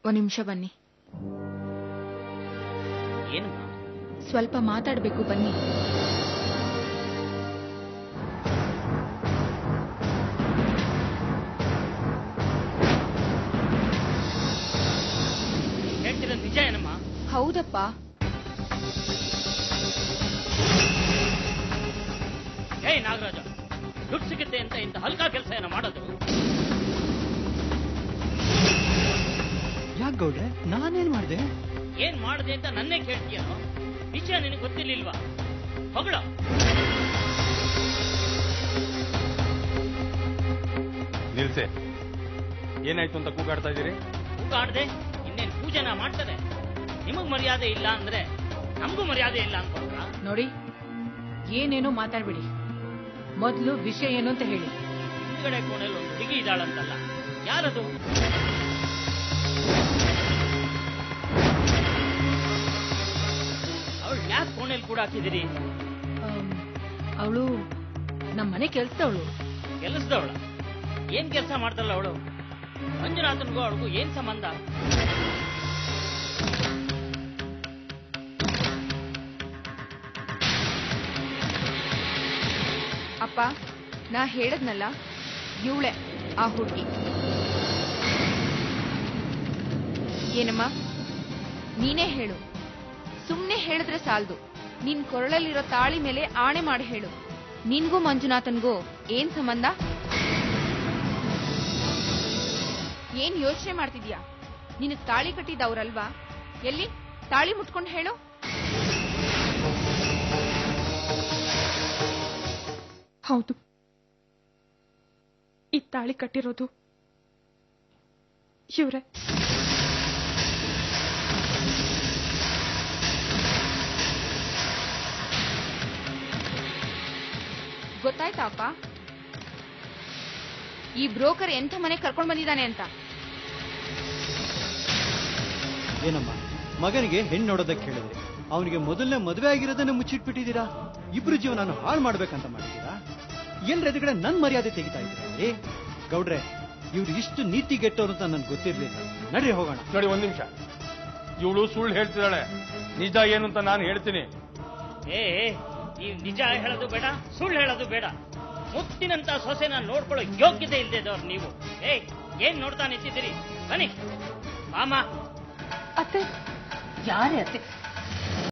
ಒಂದ್ ನಿಮಿಷ ಬನ್ನಿ ಏನಮ್ಮ ಸ್ವಲ್ಪ ಮಾತಾಡ್ಬೇಕು ಬನ್ನಿ ಹೇಳ್ತಿರೋದು ನಿಜ ಏನಮ್ಮ ಹೌದಪ್ಪ ಹೇ ನಾಗರಾಜ ದುಡ್ಡು ಸಿಗುತ್ತೆ ಅಂತ ಇಂಥ ಹಲ್ಕಾ ಕೆಲಸ ಏನೋ ಮಾಡೋದು ಯಾಕೆ ಗೌಡ್ರೆ ನಾನೇನ್ ಮಾಡಿದೆ ಏನ್ ಮಾಡಿದೆ ಅಂತ ನನ್ನೇ ಕೇಳ್ತೀಯನೋ ವಿಷಯ ನಿನಗೆ ಗೊತ್ತಿರ್ಲಿಲ್ವಾ ಹೊಗಳ ನಿಲ್ಸೆ ಏನಾಯ್ತು ಅಂತ ಕೂಗಾಡ್ತಾ ಇದ್ದೀರಿ ಕೂಗಾಡ್ದೆ ಇನ್ನೇನ್ ಪೂಜೆನ ಮಾಡ್ತಾರೆ ನಿಮಗ್ ಮರ್ಯಾದೆ ಇಲ್ಲ ಅಂದ್ರೆ ನಮಗೂ ಮರ್ಯಾದೆ ಇಲ್ಲ ಅನ್ಕೊಂಡ್ರ ನೋಡಿ ಏನೇನೋ ಮಾತಾಡ್ಬಿಡಿ ಮೊದಲು ವಿಷಯ ಏನು ಅಂತ ಹೇಳಿ ಹಿಂದ್ಗಡೆ ಕೋಣೆಯಲ್ಲಿ ಒಂದು ಹುಡುಗಿ ಇದ್ದಾಳಂತಲ್ಲ ಯಾರದು ಅವಳು ಯಾಕೆ ಕೋಣೆಯಲ್ಲಿ ಕೂಡ ಹಾಕಿದಿರಿ ಅವಳು ನಮ್ಮ ಮನೆ ಕೆಲ್ಸದವಳು ಕೆಲಸದವಳ ಏನ್ ಕೆಲಸ ಮಾಡ್ತಾಳ ಅವಳು ಮಂಜುನಾಥನ್ಗೂ ಅವಳಿಗೂ ಏನ್ ಸಂಬಂಧ ಅಪ್ಪ ನಾ ಹೇಳದ್ನಲ್ಲ ಇವಳೆ ಆ ಹುಡುಗಿ ಏನಮ್ಮ ನೀನೇ ಹೇಳು ಸುಮ್ನೆ ಹೇಳಿದ್ರೆ ಸಾಲ್ದು ನಿನ್ ಕೊರಳಲ್ಲಿರೋ ತಾಳಿ ಮೇಲೆ ಆಣೆ ಮಾಡಿ ಹೇಳು ನಿನ್ಗೂ ಮಂಜುನಾಥನ್ಗೂ ಏನ್ ಸಂಬಂಧ ಏನ್ ಯೋಚನೆ ಮಾಡ್ತಿದ್ಯಾ ನಿನಗ್ ತಾಳಿ ಕಟ್ಟಿದವ್ರಲ್ವಾ ಎಲ್ಲಿ ತಾಳಿ ಮುಟ್ಕೊಂಡು ಹೇಳು ಹೌದು ಈ ತಾಳಿ ಕಟ್ಟಿರೋದು ಇವ್ರೆ ಗೊತ್ತಾಯ್ತಾ ಅಪ್ಪ ಈ ಬ್ರೋಕರ್ ಎಂಥ ಮನೆ ಕರ್ಕೊಂಡ್ ಬಂದಿದ್ದಾನೆ ಅಂತ ಏನಮ್ಮ ಮಗನಿಗೆ ಹೆಣ್ಣು ನೋಡೋದಕ್ಕೆ ಹೇಳಿದ್ರೆ ಅವನಿಗೆ ಮೊದಲನೇ ಮದುವೆ ಆಗಿರೋದನ್ನ ಮುಚ್ಚಿಟ್ಬಿಟ್ಟಿದ್ದೀರಾ ಇಬ್ರು ಜೀವನ ಹಾಳು ಮಾಡ್ಬೇಕಂತ ಮಾಡಿದ್ದೀರಾ ಏನ್ರ ಎದುರುಗಡೆ ನನ್ ಮರ್ಯಾದೆ ತೆಗಿತಾ ಇದ್ದೀರಾ ಗೌಡ್ರೆ ಇವ್ರು ಇಷ್ಟು ನೀತಿ ಗೆಟ್ಟವ್ರು ಅಂತ ನನ್ಗೆ ಗೊತ್ತಿರ್ಲಿಲ್ಲ ನಡ್ರಿ ಹೋಗೋಣ ನೋಡಿ ಒಂದ್ ನಿಮಿಷ ಇವಳು ಸುಳ್ಳು ಹೇಳ್ತಿದ್ದಾಳೆ ನಿಜ ಏನು ಅಂತ ನಾನು ಹೇಳ್ತೀನಿ ಏ ನೀವು ನಿಜ ಹೇಳೋದು ಬೇಡ ಸುಳ್ಳು ಹೇಳೋದು ಬೇಡ ಮುತ್ತಿನಂತ ಸೊಸೆನ ನೋಡ್ಕೊಳ್ಳೋ ಯೋಗ್ಯತೆ ಇಲ್ದೇದವ್ರು ನೀವು ಏ ಏನ್ ನೋಡ್ತಾ ನಿಂತಿದ್ದೀರಿ ಬನ್ನಿ ಮಾಮ ಅತ್ತೆ ಯಾರೇ ಅತ್ತೆ